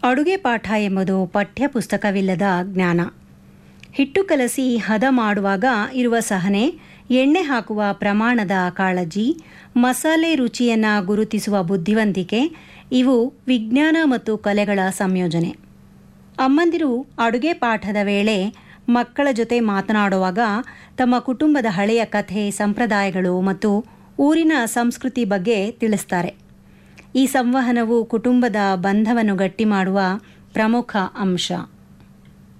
ಅಡುಗೆ ಪಾಠ ಎಂಬುದು ಪಠ್ಯಪುಸ್ತಕವಿಲ್ಲದ ಜ್ಞಾನ ಹಿಟ್ಟು ಕಲಸಿ ಹದ ಮಾಡುವಾಗ ಇರುವ ಸಹನೆ ಎಣ್ಣೆ ಹಾಕುವ ಪ್ರಮಾಣದ ಕಾಳಜಿ ಮಸಾಲೆ ರುಚಿಯನ್ನು ಗುರುತಿಸುವ ಬುದ್ಧಿವಂತಿಕೆ ಇವು ವಿಜ್ಞಾನ ಮತ್ತು ಕಲೆಗಳ ಸಂಯೋಜನೆ ಅಮ್ಮಂದಿರು ಅಡುಗೆ ಪಾಠದ ವೇಳೆ ಮಕ್ಕಳ ಜೊತೆ ಮಾತನಾಡುವಾಗ ತಮ್ಮ ಕುಟುಂಬದ ಹಳೆಯ ಕಥೆ ಸಂಪ್ರದಾಯಗಳು ಮತ್ತು ಊರಿನ ಸಂಸ್ಕೃತಿ ಬಗ್ಗೆ ತಿಳಿಸ್ತಾರೆ ಈ ಸಂವಹನವು ಕುಟುಂಬದ ಬಂಧವನ್ನು ಗಟ್ಟಿ ಮಾಡುವ ಪ್ರಮುಖ ಅಂಶ